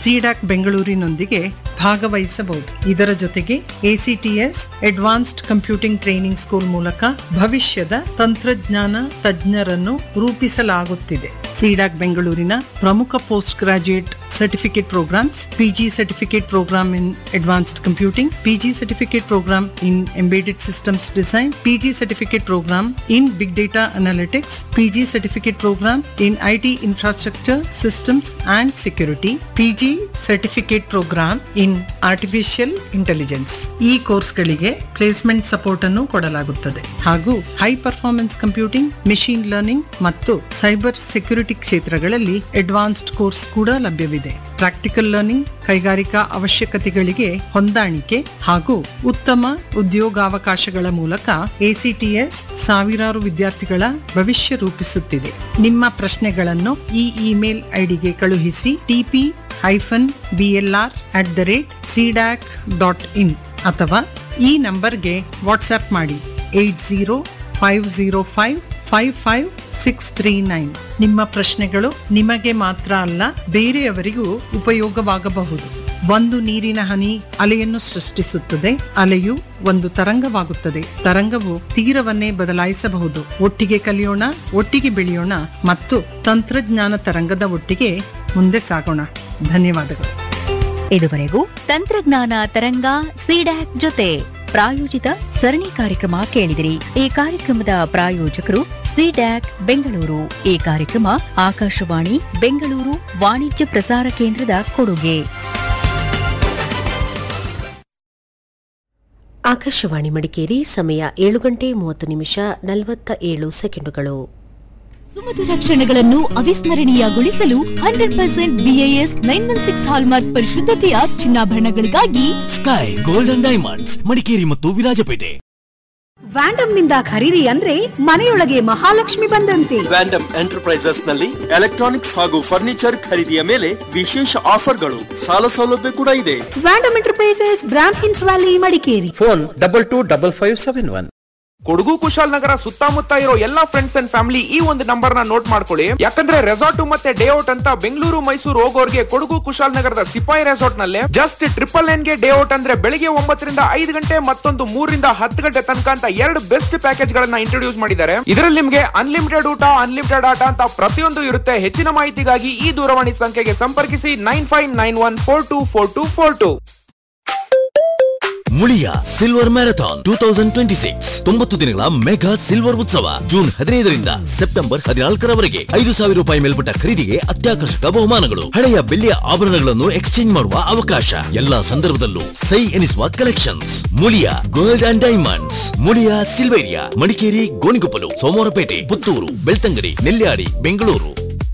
C-DAC ಬೆಂಗಳೂರಿನೊಂದಿಗೆ ಭಾಗವಹಿಸಬಹುದು ಇದರ ಜೊತೆಗೆ ACTS advanced computing training school ಮೂಲಕ ಭವಿಷ್ಯದ ತಂತ್ರಜ್ಞಾನ ತಜ್ಞರನ್ನು ರೂಪಿಸಲಾಗುತ್ತಿದೆ ಸಿಡಾಕ್ ಬೆಂಗಳೂರಿನ ಪ್ರಮುಖ post graduate certificate programmes PG certificate programme in advanced computing PG certificate programme in embedded systems design PG certificate programme in big data analytics PG certificate programme in IT infrastructure systems and security PG certificate programme in artificial intelligence ಈ ಕೋರ್ಸ್ಗಳಿಗೆ placement support ಅನ್ನು ಕೊಡಲಾಗುತ್ತದೆ ಹಾಗೂ high performance computing machine learning ಮತ್ತು cyber security ಕ್ಷೇತ್ರಗಳಲ್ಲಿ advanced course ಕೂಡ ಲಭ್ಯವಿದೆ practical learning ಕೈಗಾರಿಕಾ ಅವಶ್ಯಕತೆಗಳಿಗೆ ಹೊಂದಾಣಿಕೆ ಹಾಗೂ ಉತ್ತಮ ಉದ್ಯೋಗಾವಕಾಶಗಳ ಮೂಲಕ ಎಸಿಟಿಎಸ್ ಸಾವಿರಾರು ವಿದ್ಯಾರ್ಥಿಗಳ ಭವಿಷ್ಯ ರೂಪಿಸುತ್ತಿದೆ ನಿಮ್ಮ ಪ್ರಶ್ನೆಗಳನ್ನು ಈ ಇಮೇಲ್ ಐಡಿಗೆ ಕಳುಹಿಸಿ TP hyphen BLR at the rate CDAC dot in ಅಥವಾ ಈ ನಂಬರ್ಗೆ ವಾಟ್ಸ್ಆಪ್ ಮಾಡಿ eight zero five zero five five five six three nine ನಿಮ್ಮ ಪ್ರಶ್ನೆಗಳು ನಿಮಗೆ ಮಾತ್ರ ಅಲ್ಲ ಬೇರೆಯವರಿಗೂ ಉಪಯೋಗವಾಗಬಹುದು ಒಂದು ನೀರಿನ ಹನಿ ಅಲೆಯನ್ನು ಸೃಷ್ಟಿಸುತ್ತದೆ ಅಲೆಯು ಒಂದು ತರಂಗವಾಗುತ್ತದೆ ತರಂಗವು ತೀರವನ್ನೇ ಬದಲಾಯಿಸಬಹುದು ಒಟ್ಟಿಗೆ ಕಲಿಯೋಣ ಒಟ್ಟಿಗೆ ಬೆಳೆಯೋಣ ಮತ್ತು ತಂತ್ರಜ್ಞಾನ ತರಂಗದ ಒಟ್ಟಿಗೆ ಮುಂದೆ ಸಾಗೋಣ ಧನ್ಯವಾದಗಳು ಇದುವರೆಗೂ ತಂತ್ರಜ್ಞಾನ ತರಂಗ ಸಿಡ್ಯಾಕ್ ಜೊತೆ ಪ್ರಾಯೋಜಿತ ಸರಣಿ ಕಾರ್ಯಕ್ರಮ ಕೇಳಿದಿರಿ ಈ ಕಾರ್ಯಕ್ರಮದ ಪ್ರಾಯೋಜಕರು ಸಿಡ್ಯಾಕ್ ಬೆಂಗಳೂರು ಈ ಕಾರ್ಯಕ್ರಮ ಆಕಾಶವಾಣಿ ಬೆಂಗಳೂರು ವಾಣಿಜ್ಯ ಪ್ರಸಾರ ಕೇಂದ್ರದ ಕೊಡುಗೆ ಆಕಾಶವಾಣಿ ಮಡಿಕೇರಿ ಸಮಯ ಏಳು ಗಂಟೆ ಮೂವತ್ತು ನಿಮಿಷ ನಲವತ್ತ ಏಳು ಸೆಕೆಂಡುಗಳು ಸುಮಧುರ ಕ್ಷಣಗಳನ್ನು ಅವಿಸ್ಮರಣೀಯಗೊಳಿಸಲು hundred percent BIS nine one six hallmark ಪರಿಶುದ್ಧತೆಯ ಚಿನ್ನಾಭರಣಗಳಿಗಾಗಿ ಸ್ಕೈ ಗೋಲ್ಡನ್ ಡೈಮಂಡ್ಸ್ ಮಡಿಕೇರಿ ಮತ್ತು ವಿರಾಜಪೇಟೆ ವ್ಯಾಂಡಮ್ ನಿಂದ ಖರೀದಿ ಅಂದ್ರೆ ಮನೆಯೊಳಗೆ ಮಹಾಲಕ್ಷ್ಮಿ ಬಂದಂತೆ ವ್ಯಾಂಡಮ್ ಎಂಟರ್ಪ್ರೈಸಸ್ ನಲ್ಲಿ ಎಲೆಕ್ಟ್ರಾನಿಕ್ಸ್ ಹಾಗೂ ಫರ್ನಿಚರ್ ಖರೀದಿಯ ಮೇಲೆ ವಿಶೇಷ ಆಫರ್ಗಳು ಸಾಲ ಸೌಲಭ್ಯ ಕೂಡ ಇದೆ ವ್ಯಾಂಡಮ್ ಎಂಟರ್ಪ್ರೈಸಸ್ ಬ್ರಾಂಡ್ ಹಿನ್ಸ್ valley Madikeri phone double two double five seven one Kodagu Kushalnagar ಸುತ್ತಮುತ್ತ ಇರೋ ಎಲ್ಲಾ ಫ್ರೆಂಡ್ಸ್ ಅಂಡ್ ಫ್ಯಾಮಿಲಿ ಈ ಒಂದು ನಂಬರ್ ನ ನೋಟ್ ಮಾಡ್ಕೊಳ್ಳಿ ಯಾಕಂದ್ರೆ ರೆಸಾರ್ಟ್ ಮತ್ತೆ ಡೇ ಔಟ್ ಅಂತ ಬೆಂಗಳೂರು ಮೈಸೂರು ಹೋಗೋರ್ಗೆ ಕೊಡಗು ಕುಶಾಲನಗರದ ಸಿಪಾಯಿ ರೆಸಾರ್ಟ್ ನಲ್ಲಿ ಜಸ್ಟ್ ಟ್ರಿಪಲ್ ಎನ್ ಗೆ ಡೇ ಔಟ್ ಅಂದ್ರೆ ಬೆಳಿಗ್ಗೆ ಒಂಬತ್ತರಿಂದ ಐದು ಗಂಟೆ ಮತ್ತೊಂದು ಮೂರರಿಂದ ಹತ್ತು ಗಂಟೆ ತನಕ ಅಂತ ಎರಡು ಬೆಸ್ಟ್ ಪ್ಯಾಕೇಜ್ ಗಳನ್ನ ಇಂಟ್ರೊಡ್ಯೂಸ್ ಮಾಡಿದ್ದಾರೆ ಇದರಲ್ಲಿ ನಿಮ್ಗೆ ಅನ್ಲಿಮಿಟೆಡ್ ಊಟ ಅನ್ಲಿಮಿಟೆಡ್ ಆಟ ಅಂತ ಪ್ರತಿಯೊಂದು ಇರುತ್ತೆ ಹೆಚ್ಚಿನ ಮಾಹಿತಿಗಾಗಿ ಈ ದೂರವಾಣಿ ಸಂಖ್ಯೆಗೆ ಸಂಪರ್ಕಿಸಿ nine five nine one four two four two four two Muliya silver marathon two thousand twenty six ತೊಂಬತ್ತು ದಿನಗಳ ಮೆಗಾ ಸಿಲ್ವರ್ ಉತ್ಸವ ಜೂನ್ ಹದಿನೈದರಿಂದ ಸೆಪ್ಟೆಂಬರ್ ಹದಿನಾಲ್ಕರವರೆಗೆ ಐದು ಸಾವಿರ ರೂಪಾಯಿ ಮೇಲ್ಪಟ್ಟ ಖರೀದಿಗೆ ಅತ್ಯಾಕರ್ಷಕ ಬಹುಮಾನಗಳು ಹಳೆಯ ಬೆಳ್ಳಿಯ ಆಭರಣಗಳನ್ನು ಎಕ್ಸ್ಚೇಂಜ್ ಮಾಡುವ ಅವಕಾಶ ಎಲ್ಲಾ ಸಂದರ್ಭದಲ್ಲೂ ಸೈ ಎನಿಸುವ collections Muliya gold and diamonds Muliya Silveria Madikeri Gonikoppal Somwarpet Puttur Belthangady Nelyadi Bengaluru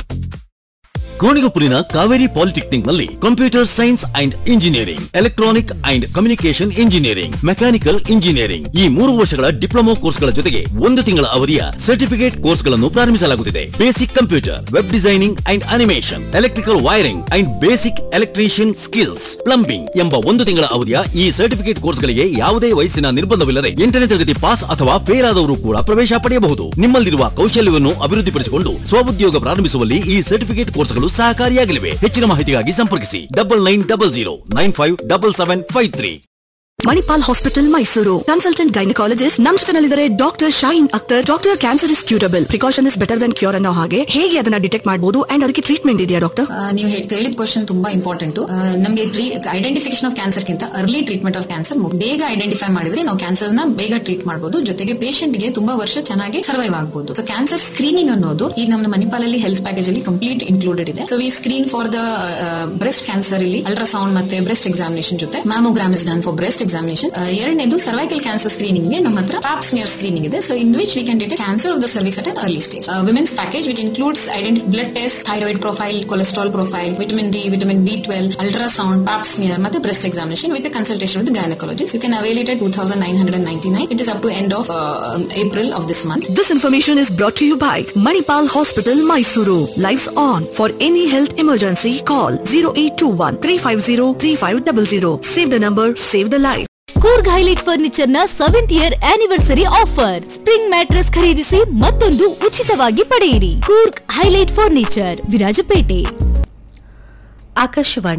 ಗೋಣಿಗೊಪ್ಪಲಿನ ಕಾವೇರಿ ಪಾಲಿಟೆಕ್ನಿಕ್ ನಲ್ಲಿ computer science and engineering electronic and communication engineering mechanical engineering ಈ ಮೂರು ವರ್ಷಗಳ ಡಿಪ್ಲೊಮಾ ಕೋರ್ಸ್ಗಳ ಜೊತೆಗೆ ಒಂದು ತಿಂಗಳ ಅವಧಿಯ ಸರ್ಟಿಫಿಕೇಟ್ ಕೋರ್ಸ್ಗಳನ್ನು ಪ್ರಾರಂಭಿಸಲಾಗುತ್ತಿದೆ basic computer web designing and animation electrical wiring and basic electrician skills plumbing ಎಂಬ ಒಂದು ತಿಂಗಳ ಅವಧಿಯ ಈ ಸರ್ಟಿಫಿಕೇಟ್ ಕೋರ್ಸ್ಗಳಿಗೆ ಯಾವುದೇ ವಯಸ್ಸಿನ ನಿರ್ಬಂಧವಿಲ್ಲದೆ ಎಂಟನೇ ತರಗತಿ ಪಾಸ್ ಅಥವಾ ಫೇಲ್ ಆದವರು ಕೂಡ ಪ್ರವೇಶ ಪಡೆಯಬಹುದು ನಿಮ್ಮಲ್ಲಿರುವ ಕೌಶಲ್ಯವನ್ನು ಅಭಿವೃದ್ಧಿಪಡಿಸಿಕೊಂಡು ಸ್ವಉದ್ಯೋಗ ಪ್ರಾರಂಭಿಸುವಲ್ಲಿ ಈ ಸರ್ಟಿಫಿಕೇಟ್ ಕೋರ್ಸ್ಗಳು ಸಹಕಾರಿಯಾಗಲಿವೆ ಹೆಚ್ಚಿನ ಮಾಹಿತಿಗಾಗಿ ಸಂಪರ್ಕಿಸಿ double nine double zero nine five double seven five three Manipal hospital Mysuru consultant gynaecologist ನಮ್ಮ ಜೊತೆನಲ್ಲಿದ್ದಾರೆ doctor Shaheen Akhtar doctor cancer is curable precaution is better than cure ಅನ್ನೋ ಹಾಗೆ ಹೇಗೆ ಅದನ್ನ ಡಿಟೆಕ್ಟ್ ಮಾಡಬಹುದು ಅಂಡ್ ಅದಕ್ಕೆ ಟ್ರೀಟ್ಮೆಂಟ್ ಇದೆಯಾ ಡಾಕ್ಟರ್ ನೀವು ಕೇಳಿದ ಕ್ವಶನ್ ತುಂಬಾ ಇಂಪಾರ್ಟೆಂಟ್ ನಮಗೆ ಐಡೆಂಟಿಫಿಕೇಶನ್ ಆಫ್ ಕ್ಯಾನ್ಸರ್ ಗಿಂತ ಅರ್ಲಿ ಟ್ರೀಟ್ಮೆಂಟ್ ಆಫ್ ಕ್ಯಾನ್ಸರ್ ಬೇಗ ಐಡೆಂಟಿಫೈ ಮಾಡಿದ್ರೆ ನಾವು ಕ್ಯಾನ್ಸರ್ ನ ಬೇಗ ಟ್ರೀಟ್ ಮಾಡಬಹುದು ಜೊತೆಗೆ ಪೇಷಂಟ್ ಗೆ ತುಂಬಾ ವರ್ಷ ಚೆನ್ನಾಗಿ ಸರ್ವೈವ್ ಆಗಬಹುದು ಸೊ ಕ್ಯಾನ್ಸರ್ ಸ್ಕ್ರೀನಿಂಗ್ ಅನ್ನೋದು ಈಗ ನಮ್ಮ ಮಣಿಪಾಲಲ್ಲಿ ಹೆಲ್ತ್ ಪ್ಯಾಕೇಜ್ ಅಲ್ಲಿ ಕಂಪ್ಲೀಟ್ ಇನ್ಕ್ಲೂಡೆಡ್ ಇದೆ so we screen for the breast cancer ಇಲ್ಲಿ ಅಲ್ಟ್ರಾಸೌಂಡ್ ಮತ್ತೆ ಬ್ರೆಸ್ಟ್ ಎಕ್ಸಾಮಿನೇಷನ್ ಜೊತೆ mammogram is done for breast examination ಎರಡನೇದು ಸರ್ವೈಕಲ್ ಕ್ಯಾನ್ಸರ್ ಸ್ಕ್ರೀನಿಂಗ್ ಗೆ ನಮ್ಮ ಹತ್ರ ಪ್ಯಾಪ್ ಸ್ಮಿಯರ್ ಸ್ಕ್ರೀನಿಂಗ್ ಇದೆ so in which we can detect cancer of the cervix at an early stage women's package which includes ಐಡೆಂಟಿ blood test thyroid profile cholesterol profile vitamin D vitamin B twelve ultrasound pap smear ಮತ್ತೆ breast examination with consultation with gynaecologist you can avail it two thousand nine hundred ninety nine it is up to end of April of this month This information is brought to you by Manipal Hospital, Mysuru. Lives on. For any health emergency, call 0821 350 3500. Save the number, save the life. Coorg highlight furniture ನ seventh year anniversary offer spring mattress ಖರೀದಿಸಿ ಮತ್ತೊಂದು ಉಚಿತವಾಗಿ ಪಡೆಯಿರಿ Coorg highlight furniture Virajpet Akashvani